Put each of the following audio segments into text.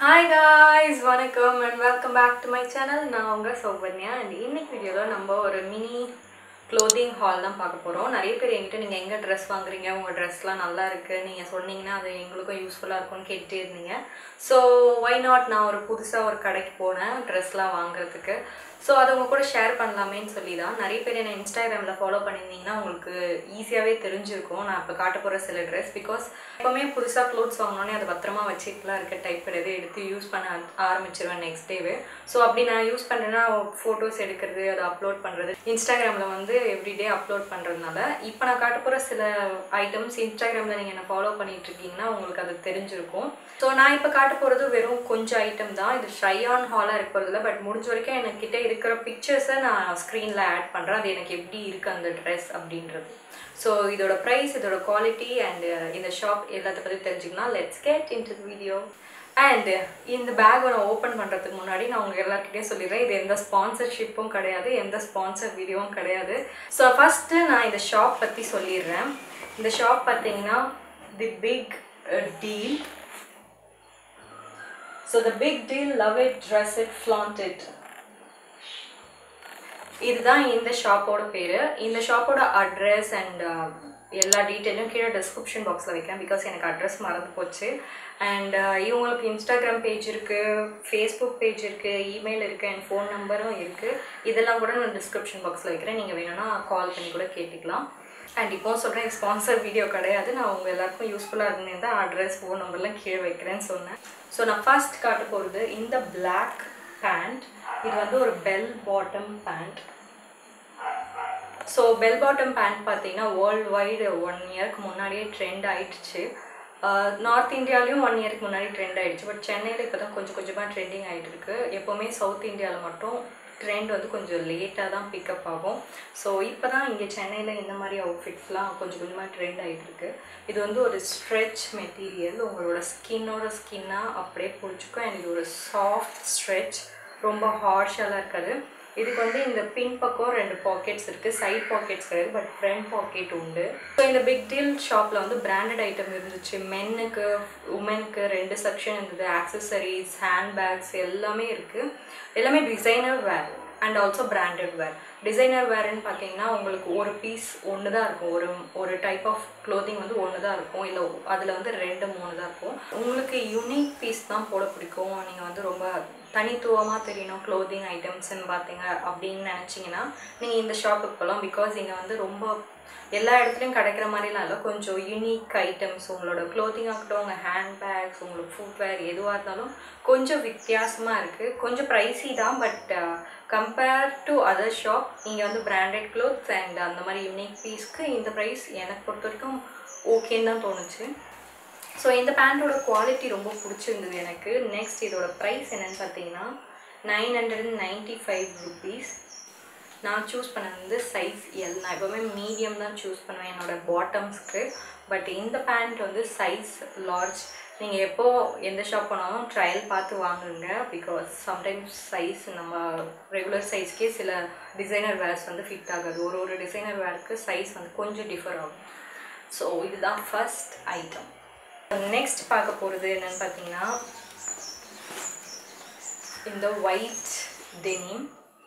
hi guys வணக்கம் and welcome back to my channel நான் உங்கள் சௌபன்யா அண்ட் இன்னைக்கு வீடியோவில் நம்ம ஒரு மினி க்ளோதிங் ஹால் தான் பார்க்க போகிறோம் நிறைய பேர் என்கிட்ட நீங்கள் எங்கே ட்ரெஸ் வாங்குறீங்க உங்கள் ட்ரெஸ்லாம் நல்லா இருக்குது நீங்கள் சொன்னீங்கன்னா அது எங்களுக்கும் யூஸ்ஃபுல்லாக இருக்கும்னு கேட்டுட்டே இருந்தீங்க ஸோ ஒய் நாட் நான் ஒரு புதுசாக ஒரு கடைக்கு போனேன் ட்ரெஸ்லாம் வாங்குறதுக்கு ஸோ அதை உங்க கூட ஷேர் பண்ணலாமேன்னு சொல்லி தான் நிறைய பேர் என்னை இன்ஸ்டாகிராமில் ஃபாலோ பண்ணியிருந்தீங்கன்னா உங்களுக்கு ஈஸியாகவே தெரிஞ்சிருக்கும் நான் இப்போ காட்ட போகிற சில ட்ரெஸ் பிகாஸ் எப்போவுமே புதுசாக க்ளோத்ஸ் வாங்கினோன்னே அதை பத்திரமா வச்சுக்கலாம் இருக்க டைப் கிடையாது எடுத்து யூஸ் பண்ண ஆரம்பிச்சிருவேன் நெக்ஸ்ட் டேவே ஸோ அப்படி நான் யூஸ் பண்ணுறேன்னா ஃபோட்டோஸ் எடுக்கிறது அதை அப்லோட் பண்ணுறது இன்ஸ்டாகிராமில் வந்து எவ்ரிடே அப்லோட் பண்ணுறதுனால இப்போ நான் காட்ட போகிற சில ஐட்டம்ஸ் இன்ஸ்டாகிராமில் நீங்கள் என்ன ஃபாலோ பண்ணிட்டு இருக்கீங்கன்னா உங்களுக்கு அது தெரிஞ்சிருக்கும் ஸோ நான் இப்போ காட்ட போகிறது வெறும் கொஞ்சம் ஐட்டம் தான் இது ஷை ஆன் ஹாலாக இருக்க போகிறதில்ல பட் முடிஞ்ச வரைக்கும் என்கிட்ட இருக்கிற பிக்சர்ஸை நான் ஸ்க்ரீனில் ஆட் பண்ணுறேன் அது எனக்கு எப்படி இருக்குது அந்த ட்ரெஸ் அப்படின்றது ஸோ இதோட ப்ரைஸ் இதோட குவாலிட்டி அண்ட் இந்த ஷாப் எல்லாத்த பற்றி தெரிஞ்சுக்கலாம் let's get into video and இந்த பேக் நான் ஓப்பன் பண்ணுறதுக்கு முன்னாடி நான் உங்கள் எல்லாருக்கிட்டே சொல்லிடுறேன் இது எந்த ஸ்பான்சர்ஷிப்பும் கிடையாது எந்த ஸ்பான்சர் வீடியோவும் கிடையாது ஸோ ஃபஸ்ட்டு நான் இந்த ஷாப் பற்றி சொல்லிடுறேன் இந்த ஷாப் பார்த்தீங்கன்னா the big deal so the big deal love it dress it flaunt it இதுதான் இந்த ஷாப்போட பேர் இந்த ஷாப்போட அட்ரஸ் அண்ட் எல்லா டீட்டெயிலும் கீழே டிஸ்கிரிப்ஷன் பாக்ஸில் வைக்கிறேன் பிகாஸ் எனக்கு அட்ரஸ் மறந்து போச்சு அண்ட் இவங்களுக்கு இன்ஸ்டாகிராம் பேஜ் இருக்குது ஃபேஸ்புக் பேஜ் இருக்குது இமெயில் இருக்குது அண்ட் ஃபோன் நம்பரும் இருக்குது இதெல்லாம் கூட நான் டிஸ்கிரிப்ஷன் பாக்ஸில் வைக்கிறேன் நீங்கள் வேணும்னா கால் பண்ணி கூட கேட்டுக்கலாம் அண்ட் இப்போ சொல்கிறேன் ஸ்பான்சர் வீடியோ கிடையாது நான் உங்கள் எல்லாருக்கும் யூஸ்ஃபுல்லாக இருக்குன்னு தான் அட்ரஸ் ஃபோன் நம்பர்லாம் கீழே வைக்கிறேன்னு சொன்னேன் ஸோ நான் ஃபர்ஸ்ட் காட்ட போகிறது இந்த பிளாக் பேண்ட் இது வந்து ஒரு bell bottom pant so bell bottom pant பார்த்தீங்கன்னா வேர்ல்டு வைடு ஒன் இயர்க்கு முன்னாடியே ட்ரெண்ட் ஆயிடுச்சு நார்த் இந்தியாலையும் ஒன் இயருக்கு முன்னாடி ட்ரெண்ட் ஆயிடுச்சு பட் சென்னையில் இப்போ தான் கொஞ்சம் கொஞ்சமாக ட்ரெண்டிங் ஆகிட்டு இருக்கு எப்போவுமே சவுத் இந்தியாவில் மட்டும் ட்ரெண்ட் வந்து கொஞ்சம் லேட்டாக தான் பிக்கப் ஆகும் ஸோ இப்போ தான் இங்கே சென்னையில் இந்த மாதிரி அவுட்ஃபிட்ஸ்லாம் கொஞ்சம் கொஞ்சமாக ட்ரெண்ட் ஆகிட்டு இருக்கு இது வந்து ஒரு ஸ்ட்ரெச் மெட்டீரியல் உங்களோட ஸ்கின்னோட ஸ்கின்னாக அப்படியே பிடிச்சிக்கும் அண்ட் இது ஒரு சாஃப்ட் ஸ்ட்ரெச் ரொம்ப ஹார்ஷெல்லாம் இருக்காது இதுக்கு வந்து இந்த பின் பக்கம் ரெண்டு பாக்கெட்ஸ் இருக்குது சைட் பாக்கெட்ஸ் கிடையாது பட் ஃப்ரண்ட் பாக்கெட் உண்டு ஸோ இந்த பிக் டீல் ஷாப்பில் வந்து பிராண்டட் ஐட்டம் இருந்துச்சு மென்னுக்கு உமனுக்கு ரெண்டு செக்ஷன் இருந்தது ஆக்சசரிஸ் ஹேண்ட்பேக்ஸ் எல்லாமே இருக்குது எல்லாமே designer wear and also branded wear designer வேர்ன்னு பார்த்தீங்கன்னா உங்களுக்கு ஒரு பீஸ் ஒன்று தான் இருக்கும் ஒரு ஒரு டைப் ஆஃப் க்ளோத்திங் வந்து ஒன்று தான் இருக்கும் இல்லை அதில் வந்து ரெண்டு மூணு தான் இருக்கும் உங்களுக்கு யூனிக் பீஸ் தான் போட பிடிக்கும் நீங்கள் வந்து ரொம்ப தனித்துவமாக தெரியணும் க்ளோத்திங் ஐட்டம்ஸ்ன்னு பார்த்தீங்க அப்படின்னு நினச்சிங்கன்னா நீங்கள் இந்த ஷாப்புக்கு போகலாம் பிகாஸ் இங்கே வந்து ரொம்ப எல்லா இடத்துலையும் கிடைக்கிற மாதிரிலாம் இல்லை கொஞ்சம் யூனிக் ஐட்டம்ஸ் உங்களோட க்ளோத்திங் ஆகட்டும் உங்கள் ஹேண்ட்பேக்ஸ் உங்களுக்கு ஃபுட்வேர் எதுவாக இருந்தாலும் கொஞ்சம் வித்தியாசமாக இருக்குது கொஞ்சம் ப்ரைஸி தான் but compare to other shop இங்கே வந்து பிராண்டட் க்ளோத்ஸ் அண்ட் அந்த மாதிரி யூனிக் பீஸ்க்கு இந்த ப்ரைஸ் எனக்கு பொறுத்த வரைக்கும் ஓகேன்னு தான் தோணுச்சு ஸோ இந்த பேண்ட்டோட குவாலிட்டி ரொம்ப பிடிச்சிருந்தது எனக்கு நெக்ஸ்ட் இதோட ப்ரைஸ் என்னென்னு பார்த்தீங்கன்னா nine hundred and ninety five rupees நான் சூஸ் பண்ணது வந்து சைஸ் எல் நான் எப்போவுமே மீடியம் தான் சூஸ் பண்ணுவேன் என்னோடய பாட்டம்ஸ்க்கு பட் இந்த பேண்ட் வந்து சைஸ் லார்ஜ் நீங்கள் எப்போ எந்த ஷாப் போனாலும் ட்ரையல் பார்த்து வாங்குங்க பிகாஸ் சம்டைம்ஸ் சைஸ் நம்ம ரெகுலர் சைஸ்க்கே சில டிசைனர் வேர்ஸ் வந்து ஃபிட் ஆகாது ஒரு ஒரு டிசைனர் வேருக்கு சைஸ் வந்து கொஞ்சம் டிஃபர் ஆகும் ஸோ இதுதான் ஃபஸ்ட் ஐட்டம் நெக்ஸ்ட் பார்க்க போகிறது என்னென்னு பார்த்தீங்கன்னா இந்த ஒயிட் டெனிம்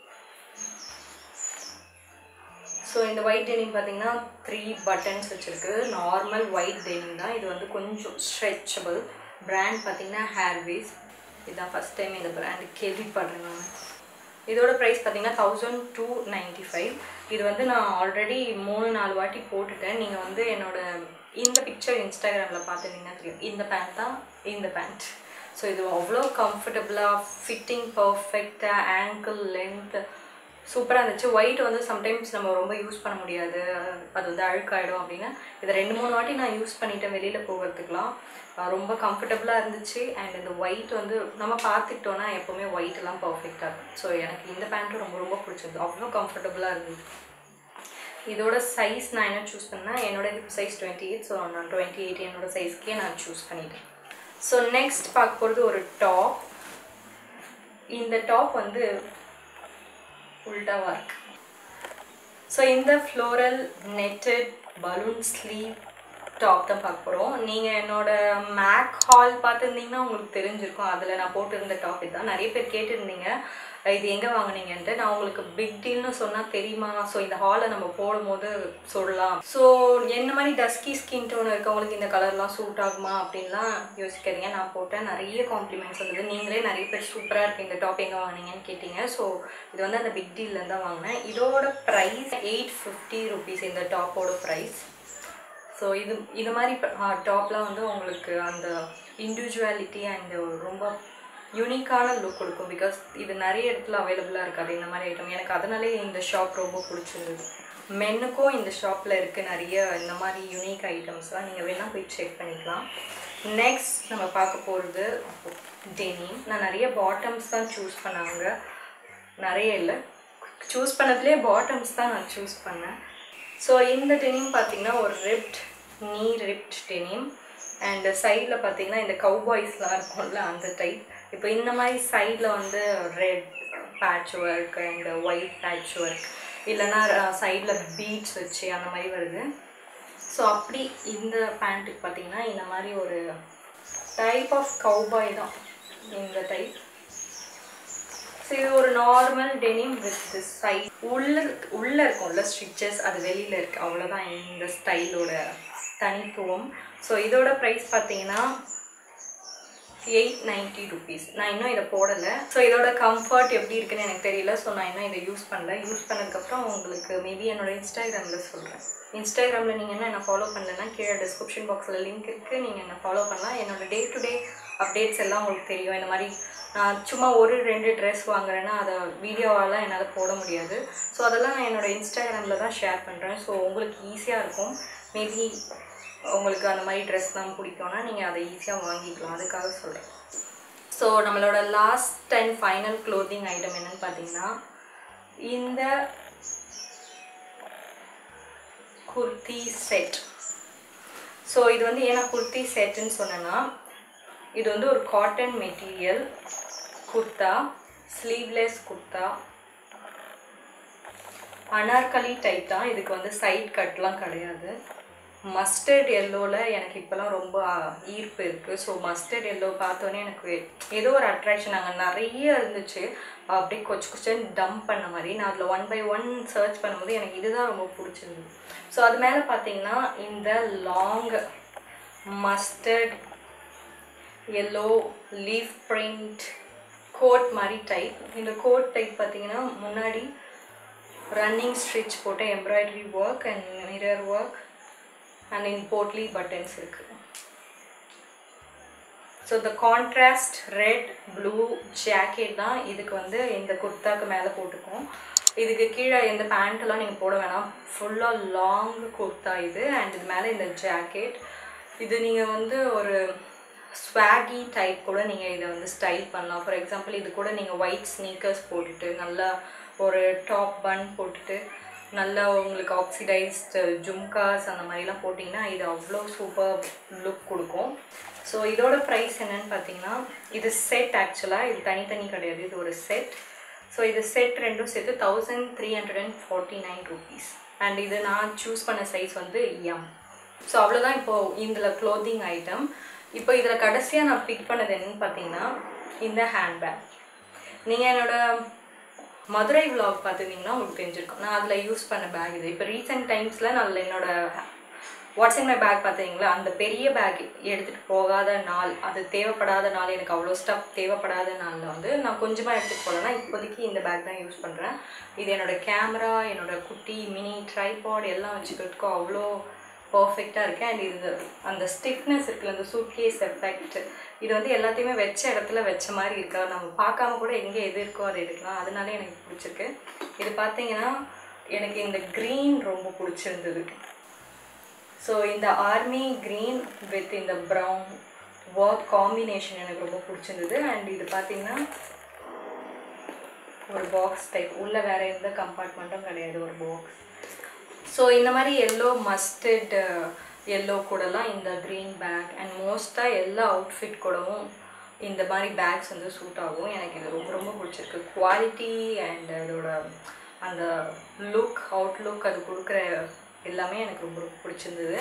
ஸோ இந்த ஒயிட் டெனிம் பார்த்தீங்கன்னா த்ரீ பட்டன்ஸ் வச்சுருக்கு நார்மல் ஒயிட் டெனிம் தான் இது வந்து கொஞ்சம் ஸ்ட்ரெச்சபிள் பிராண்ட் பார்த்தீங்கன்னா ஹேர்வேஸ் இதுதான் ஃபஸ்ட் டைம் இந்த பிராண்டு கேள்விப்படுறேன் நான் இதோட ப்ரைஸ் பார்த்தீங்கன்னா தௌசண்ட் டூ நைன்ட்டி ஃபைவ் இது வந்து நான் ஆல்ரெடி மூணு நாலு வாட்டி போட்டுட்டேன் நீங்கள் வந்து என்னோட இந்த பிக்சர் இன்ஸ்டாகிராமில் பார்த்துருந்தீங்கன்னா தெரியும் இந்த பேண்ட் தான் இந்த பேண்ட் ஸோ இது அவ்வளோ கம்ஃபர்டபுளாக ஃபிட்டிங் பர்ஃபெக்டாக ஆங்கிள் லென்த் சூப்பராக இருந்துச்சு ஒயிட் வந்து சம்டைம்ஸ் நம்ம ரொம்ப யூஸ் பண்ண முடியாது அது வந்து அழுக்காயிடும் அப்படின்னு இதை ரெண்டு மூணு வாட்டி நான் யூஸ் பண்ணிட்டேன் வெளியில் போகிறதுக்கெலாம் ரொம்ப கம்ஃபர்டபுளாக இருந்துச்சு அண்ட் இந்த ஒயிட் வந்து நம்ம பார்த்துக்கிட்டோன்னா எப்போவுமே ஒயிட் எல்லாம் பர்ஃபெக்டாக இருக்கும் ஸோ எனக்கு இந்த பேண்ட்டும் ரொம்ப ரொம்ப பிடிச்சிருந்தது அவ்வளோ கம்ஃபர்டபுளாக இருந்தது இதோட சைஸ் நான் என்ன சூஸ் பண்ணேன் என்னோட hip size twenty eight so நான் டுவெண்ட்டி எயிட் என்னோட சைஸ்க்கே நான் சூஸ் பண்ணிட்டேன் ஸோ நெக்ஸ்ட் பார்க்க போகிறது ஒரு டாப் இந்த டாப் வந்து உல்டாவாக இருக்கு ஸோ இந்த floral netted balloon sleeve top தான் பார்க்க போகிறோம் நீங்கள் என்னோட மேக் ஹால் பார்த்துருந்தீங்கன்னா உங்களுக்கு தெரிஞ்சிருக்கும் அதில் நான் போட்டிருந்த டாபிக் தான் நிறைய பேர் கேட்டிருந்தீங்க இது எங்கே வாங்குனீங்கன்ட்டு நான் உங்களுக்கு பிக் டீல்னு சொன்னால் தெரியுமா ஸோ இந்த ஹாலை நம்ம போடும்போது சொல்லலாம் ஸோ என்ன மாதிரி டஸ்கி ஸ்கின் டோன் இருக்கவங்களுக்கு இந்த கலர்லாம் சூட் ஆகுமா அப்படின்லாம் யோசிக்காதீங்க நான் போட்டேன் நிறைய காம்ப்ளிமெண்ட்ஸ் வந்தது நீங்களே நிறைய பேர் சூப்பராக இருக்குது இந்த டாப் எங்கே வாங்கினீங்கன்னு கேட்டிங்க ஸோ இது வந்து அந்த பிக் டீல்ல தான் வாங்கினேன் இதோட ப்ரைஸ் எயிட் ஃபிஃப்டி ருபீஸ் இந்த டாப்போட ப்ரைஸ் ஸோ இது இது மாதிரி டாப்லாம் வந்து உங்களுக்கு அந்த இண்டிவிஜுவாலிட்டி அண்ட் ரொம்ப யூனிக்கான லுக் கொடுக்கும் பிகாஸ் இது நிறைய இடத்துல அவைலபிளாக இருக்காது இந்த மாதிரி ஐட்டம் எனக்கு அதனாலே இந்த ஷாப் ரொம்ப பிடிச்சிருந்தது மென்னுக்கும் இந்த ஷாப்பில் இருக்குது நிறைய இந்த மாதிரி யூனிக் ஐட்டம்ஸ்லாம் நீங்கள் வேணால் போய் செக் பண்ணிக்கலாம் நெக்ஸ்ட் நம்ம பார்க்க போகிறது டெனிம் நான் நிறைய பாட்டம்ஸ் தான் சூஸ் பண்ணாங்க நிறைய இல்லை சூஸ் பண்ணதுலேயே பாட்டம்ஸ் தான் நான் சூஸ் பண்ணேன் ஸோ இந்த டெனிம் பார்த்தீங்கன்னா ஒரு ரிப்ட் நீ ரிப்ட் டெனிம் அண்ட் சைடில் பார்த்தீங்கன்னா இந்த கவுபாய்ஸ்லாம் இருக்கும்ல அந்த டைப் இப்போ இந்த மாதிரி சைடில் வந்து red patch work and white patch work இல்லைன்னா சைடில் பீட்ஸ் வச்சு அந்த மாதிரி வருது ஸோ அப்படி இந்த பேண்ட்டுக்கு பார்த்தீங்கன்னா இந்த மாதிரி ஒரு டைப் ஆஃப் கவுபாய் தான் இந்த டைப் ஸோ இது ஒரு normal denim with this side உள்ள உள்ளே இருக்கும்ல ஸ்டிச்சஸ் அது வெளியில் இருக்குது அவ்வளோதான் இந்த ஸ்டைலோட தனித்துவம் ஸோ இதோட ப்ரைஸ் பார்த்தீங்கன்னா எயிட் நைன்ட்டி ருபீஸ் நான் இன்னும் இதை போடலை ஸோ இதோட கம்ஃபர்ட் எப்படி இருக்குன்னு எனக்கு தெரியல ஸோ நான் இன்னும் இதை யூஸ் பண்ணல யூஸ் பண்ணதுக்கப்புறம் உங்களுக்கு மேபி என்னோட இன்ஸ்டாகிராமில் சொல்கிறேன் இன்ஸ்டாகிராமில் நீங்கள் என்ன என்ன ஃபாலோ பண்ணலன்னா கீழே டிஸ்கிரிப்ஷன் பாக்ஸில் லிங்க் இருக்குது நீங்கள் என்ன ஃபாலோ பண்ணலாம் என்னோட டே டு டே அப்டேட்ஸ் எல்லாம் உங்களுக்கு தெரியும் இந்த மாதிரி நான் சும்மா ஒரு ரெண்டு ட்ரெஸ் வாங்குறேன்னா அதை வீடியோவாலாம் என்னால் போட முடியாது ஸோ அதெல்லாம் நான் என்னோட இன்ஸ்டாகிராமில் தான் ஷேர் பண்ணுறேன் ஸோ உங்களுக்கு ஈஸியாக இருக்கும் மேபி உங்களுக்கு அந்த மாதிரி ட்ரெஸ் தான் பிடிக்கும்னா நீங்கள் அதை ஈஸியாக வாங்கிக்கலாம் அதுக்காக சொல்கிறேன் ஸோ நம்மளோட last and final clothing item என்னன்னு பார்த்தீங்கன்னா இந்த குர்த்தி செட் ஸோ இது வந்து ஏன்னா குர்த்தி செட்டுன்னு சொன்னேன்னா இது வந்து ஒரு cotton material kurta sleeveless kurta Anarkali type தான் இதுக்கு வந்து சைட் கட்லாம் கிடையாது மஸ்டர்ட் எல்லோவில் எனக்கு இப்போலாம் ரொம்ப ஈர்ப்பு இருக்குது ஸோ மஸ்டர்ட் எல்லோ பார்த்தோன்னே எனக்கு ஏதோ ஒரு அட்ராக்ஷன் அங்கே நிறைய இருந்துச்சு அப்படியே கொச்சு கொச்சன்னு டம்ப் பண்ண மாதிரி நான் அதில் ஒன் பை ஒன் சர்ச் பண்ணும்போது எனக்கு இதுதான் ரொம்ப பிடிச்சிருந்தது ஸோ அது மேலே பார்த்தீங்கன்னா இந்த long mustard yellow leaf print coat மாதிரி டைப் இந்த கோட் டைப் பார்த்தீங்கன்னா முன்னாடி ரன்னிங் ஸ்டிச் போட்ட embroidery work and mirror work and in potli buttons இருக்குது ஸோ இந்த கான்ட்ராஸ்ட் ரெட் ப்ளூ ஜாக்கெட் தான் இதுக்கு வந்து இந்த குர்த்தாக்கு மேலே போட்டுக்கும் இதுக்கு கீழே எந்த பேண்ட்டெல்லாம் நீங்கள் போட வேணாம் ஃபுல்லாக லாங் குர்த்தா இது அண்ட் இது மேலே இந்த ஜாக்கெட் இது நீங்கள் வந்து ஒரு ஸ்வாகி டைப் கூட நீங்கள் இதை வந்து ஸ்டைல் பண்ணலாம் ஃபார் எக்ஸாம்பிள் இது கூட நீங்கள் ஒயிட் ஸ்னீக்கர்ஸ் போட்டுட்டு நல்லா ஒரு டாப் பன் போட்டுட்டு நல்லா உங்களுக்கு ஆக்சிடைஸ்டு ஜும்காஸ் அந்த மாதிரிலாம் போட்டிங்கன்னா இது அவ்வளோ சூப்பர் லுக் கொடுக்கும் ஸோ இதோட ப்ரைஸ் என்னன்னு பார்த்தீங்கன்னா இது செட் ஆக்சுவலாக இது தனித்தனி கிடையாது இது ஒரு செட் ஸோ இது செட் ரெண்டும் சேர்த்து thousand three hundred and forty nine rupees and இது நான் சூஸ் பண்ண சைஸ் வந்து எம் ஸோ அவ்வளோதான் இப்போது இதில் க்ளோத்திங் ஐட்டம் இப்போ இதில் கடைசியாக நான் பிக் பண்ணது என்னன்னு பார்த்தீங்கன்னா இந்த ஹேண்ட்பேக் நீங்கள் என்னோடய மதுரை விலாக் பார்த்துருந்தீங்கன்னா உங்களுக்கு தெரிஞ்சிருக்கும் நான் அதில் யூஸ் பண்ண பேக் இது இப்போ ரீசெண்ட் டைம்ஸில் நான் என்னோட வாட்ஸ் இன் மை பேக் பார்த்தீங்களா அந்த பெரிய பேக் எடுத்துகிட்டு போகாத நாள் அது தேவைப்படாத நாள் எனக்கு அவ்வளோ ஸ்டப் தேவைப்படாத நாளில் வந்து நான் கொஞ்சமாக எடுத்துகிட்டு போகலன்னா இப்போதைக்கு இந்த பேக் தான் யூஸ் பண்ணுறேன் இது என்னோடய கேமரா என்னோடய குட்டி மினி ட்ரைபாட் எல்லாம் வச்சுக்கிறதுக்கும் அவ்வளோ பர்ஃபெக்டாக இருக்குது அண்ட் இது அந்த ஸ்டிஃப்னஸ் இருக்குல்ல அந்த சூட்கேஸ் எஃபெக்ட் இது வந்து எல்லாத்தையுமே வச்ச இடத்துல வச்ச மாதிரி இருக்கா நம்ம பார்க்காம கூட எங்கே எது இருக்கோ அதை எடுக்கலாம் அதனால எனக்கு பிடிச்சிருக்கு இது பார்த்தீங்கன்னா எனக்கு இந்த க்ரீன் ரொம்ப பிடிச்சிருந்தது ஸோ இந்த ஆர்மி க்ரீன் வித் இந்த ப்ரௌன் ஒர்க் காம்பினேஷன் எனக்கு ரொம்ப பிடிச்சிருந்தது அண்ட் இது பார்த்தீங்கன்னா ஒரு பாக்ஸ் டைப் உள்ளே வேறு எந்த கம்பார்ட்மெண்ட்டும் கிடையாது ஒரு பாக்ஸ் ஸோ இந்த மாதிரி எல்லோ மஸ்டர்ட் எல்லோ கூடலாம் இந்த க்ரீன் பேக் அண்ட் மோஸ்ட்டாக எல்லா அவுட்ஃபிட் கூடவும் இந்த மாதிரி பேக்ஸ் வந்து சூட் ஆகும் எனக்கு இது ரொம்ப ரொம்ப பிடிச்சிருக்கு குவாலிட்டி அண்ட் அதோட அந்த லுக் அவுட்லுக் அது கொடுக்குற எல்லாமே எனக்கு ரொம்ப ரொம்ப பிடிச்சிருந்தது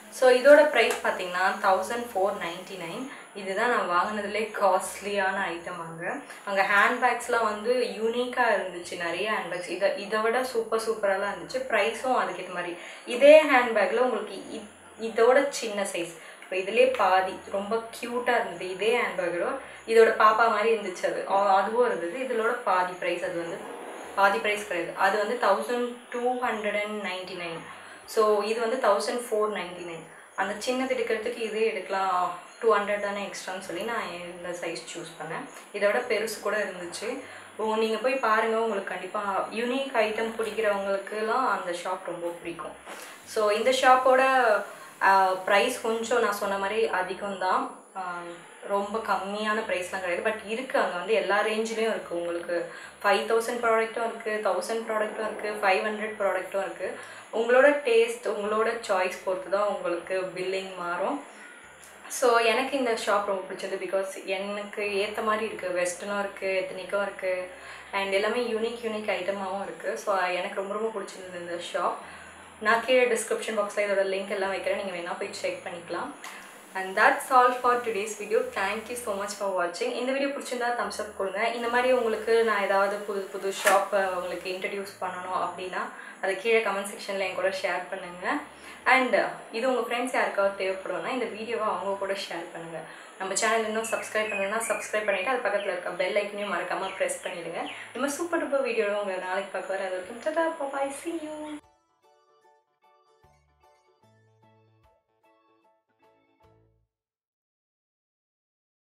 ஸோ இதோட ப்ரைஸ் பார்த்தீங்கன்னா தௌசண்ட் ஃபோர் நைன்ட்டி நைன் இதுதான் நான் வாங்கினதுலே காஸ்ட்லியான ஐட்டம் அங்கே அங்கே ஹேண்ட்பேக்ஸ்லாம் வந்து யூனிக்காக இருந்துச்சு நிறைய ஹேண்ட்பேக்ஸ் இதை இதை விட சூப்பர் சூப்பராலாம் இருந்துச்சு ப்ரைஸும் அதுக்கேற்ற மாதிரி இதே ஹேண்ட்பேக்கில் உங்களுக்கு இ- இதோட சின்ன சைஸ் இப்போ இதுலேயே பாதி ரொம்ப க்யூட்டாக இருந்தது இதே ஹேண்ட்பேக்கோட இதோட பாப்பா மாதிரி இருந்துச்சு அது அ- அதுவும் இருந்தது இதோட பாதி ப்ரைஸ் அது வந்து பாதி ப்ரைஸ் கிடையாது அது வந்து thousand two hundred and ninety nine so இது வந்து தௌசண்ட் ஃபோர் நைன்டி நைன் அந்த சின்னது எடுக்கிறதுக்கு இதே எடுக்கலாம் டூ ஹண்ட்ரட் தானே எக்ஸ்ட்ரான்னு சொல்லி நான் இந்த சைஸ் சூஸ் பண்ணேன் இதை விட பெருசு கூட இருந்துச்சு ஓ நீங்கள் போய் பாருங்கள் உங்களுக்கு கண்டிப்பாக யூனிக் ஐட்டம் பிடிக்கிறவங்களுக்குலாம் அந்த ஷாப் ரொம்ப பிடிக்கும் ஸோ இந்த ஷாப்போட ப்ரைஸ் கொஞ்சம் நான் சொன்ன மாதிரி அதிகம்தான் ஆஹ் ரொம்ப கம்மியான ப்ரைஸ்லாம் கிடையாது பட் இருக்குது அங்கே வந்து எல்லா ரேஞ்சிலையும் இருக்குது உங்களுக்கு ஃபைவ் தௌசண்ட் ப்ராடக்ட்டும் இருக்குது தௌசண்ட் ப்ராடக்ட்டும் இருக்குது ஃபைவ் ஹண்ட்ரட் ப்ராடக்ட்டும் இருக்குது உங்களோட டேஸ்ட் உங்களோட சாய்ஸ் பொறுத்து தான் உங்களுக்கு பில்லிங் மாறும் ஸோ எனக்கு இந்த ஷாப் ரொம்ப பிடிச்சது பிகாஸ் எனக்கு ஏற்ற மாதிரி இருக்குது வெஸ்டர்னும் இருக்குது எத்தனிக்கும் இருக்குது அண்ட் எல்லாமே யூனிக் யூனிக் ஐட்டமாகவும் இருக்குது ஸோ எனக்கு ரொம்ப ரொம்ப பிடிச்சிருந்தது இந்த ஷாப் நான் கீழே டிஸ்கிரிப்ஷன் பாக்ஸில் இதோட லிங்க் எல்லாம் வைக்கிறேன் நீங்கள் வேணால் போய் செக் பண்ணிக்கலாம் and that's all for today's video thank you so much for வாட்சிங் இந்த வீடியோ பிடிச்சிருந்தா தம்ஸ் அப் கொடுங்க இந்த மாதிரி உங்களுக்கு நான் ஏதாவது புது புது ஷாப் உங்களுக்கு இன்ட்ரடியூஸ் பண்ணணும் அப்படின்னா அதை கீழே கமெண்ட் செக்ஷனில் என் கூட ஷேர் பண்ணுங்கள் அண்ட் இது உங்கள் ஃப்ரெண்ட்ஸ் யாருக்காவது தேவைப்படும்னா இந்த வீடியோவை அவங்க கூட ஷேர் பண்ணுங்கள் நம்ம சேனல் இன்னும் சப்ஸ்கிரைப் பண்ணணும்னா சப்ஸ்கிரைப் பண்ணிவிட்டு அது பக்கத்தில் இருக்க பெல் ஐக்கனையும் மறக்காமல் ப்ரெஸ் பண்ணிவிடுங்க நம்ம சூப்பர் டூப்பர் வீடியோவை உங்களை நாளைக்கு பார்க்க வர அது வரைக்கும் டாடா பாய் see you